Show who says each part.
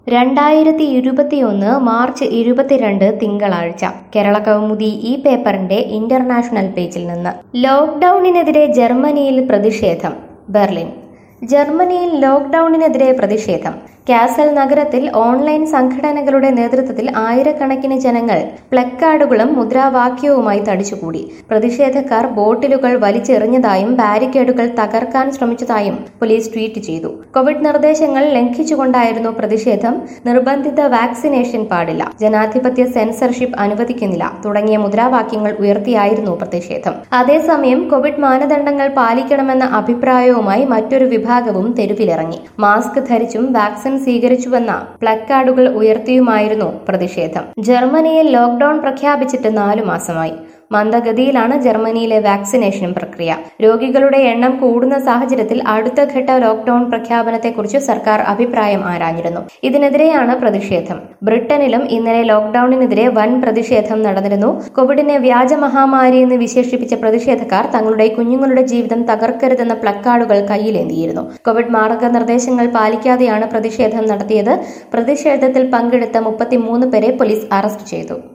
Speaker 1: രണ്ടായിരത്തി ഇരുപത്തിയൊന്ന് മാർച്ച് ഇരുപത്തിരണ്ട് തിങ്കളാഴ്ച കേരള കൗമുദി ഈ പേപ്പറിന്റെ ഇന്റർനാഷണൽ പേജിൽ നിന്ന് ലോക്ക്ഡൌണിനെതിരെ ജർമ്മനിയിൽ പ്രതിഷേധം ബെർലിൻ ജർമ്മനിയിൽ ലോക്ക്ഡൌണിനെതിരെ പ്രതിഷേധം കാസൽ നഗരത്തിൽ ഓൺലൈൻ സംഘടനകളുടെ നേതൃത്വത്തിൽ ആയിരക്കണക്കിന് ജനങ്ങൾ പ്ലക്കാർഡുകളും മുദ്രാവാക്യവുമായി തടിച്ചുകൂടി പ്രതിഷേധക്കാർ ബോട്ടിലുകൾ വലിച്ചെറിഞ്ഞതായും ബാരിക്കേഡുകൾ തകർക്കാൻ ശ്രമിച്ചതായും പോലീസ് ട്വീറ്റ് ചെയ്തു കോവിഡ് നിർദ്ദേശങ്ങൾ ലംഘിച്ചുകൊണ്ടായിരുന്നു പ്രതിഷേധം നിർബന്ധിത വാക്സിനേഷൻ പാടില്ല ജനാധിപത്യ സെൻസർഷിപ്പ് അനുവദിക്കുന്നില്ല തുടങ്ങിയ മുദ്രാവാക്യങ്ങൾ ഉയർത്തിയായിരുന്നു പ്രതിഷേധം അതേസമയം കോവിഡ് മാനദണ്ഡങ്ങൾ പാലിക്കണമെന്ന അഭിപ്രായവുമായി മറ്റൊരു വിഭാഗവും തെരുവിലിറങ്ങി മാസ്ക് ധരിച്ചും വാക്സിൻ സ്വീകരിച്ചുവെന്ന പ്ലക്കാർഡുകൾ ഉയർത്തിയുമായിരുന്നു പ്രതിഷേധം ജർമ്മനിയിൽ ലോക്ഡൌൺ പ്രഖ്യാപിച്ചിട്ട് നാലു മാസമായി മന്ദഗതിയിലാണ് ജർമ്മനിയിലെ വാക്സിനേഷൻ പ്രക്രിയ രോഗികളുടെ എണ്ണം കൂടുന്ന സാഹചര്യത്തിൽ അടുത്ത ഘട്ട ലോക്ഡൌൺ പ്രഖ്യാപനത്തെക്കുറിച്ച് സർക്കാർ അഭിപ്രായം ആരാഞ്ഞിരുന്നു ഇതിനെതിരെയാണ് പ്രതിഷേധം ബ്രിട്ടനിലും ഇന്നലെ ലോക്ഡൌണിനെതിരെ വൻ പ്രതിഷേധം നടന്നിരുന്നു കോവിഡിനെ വ്യാജ മഹാമാരി എന്ന് വിശേഷിപ്പിച്ച പ്രതിഷേധക്കാർ തങ്ങളുടെ കുഞ്ഞുങ്ങളുടെ ജീവിതം തകർക്കരുതെന്ന പ്ലക്കാർഡുകൾ കയ്യിലേന്തിയിരുന്നു കോവിഡ് മാർഗനിർദ്ദേശങ്ങൾ പാലിക്കാതെയാണ് പ്രതിഷേധം നടത്തിയത് പ്രതിഷേധത്തിൽ പങ്കെടുത്ത മുപ്പത്തിമൂന്ന് പേരെ പോലീസ് അറസ്റ്റ് ചെയ്തു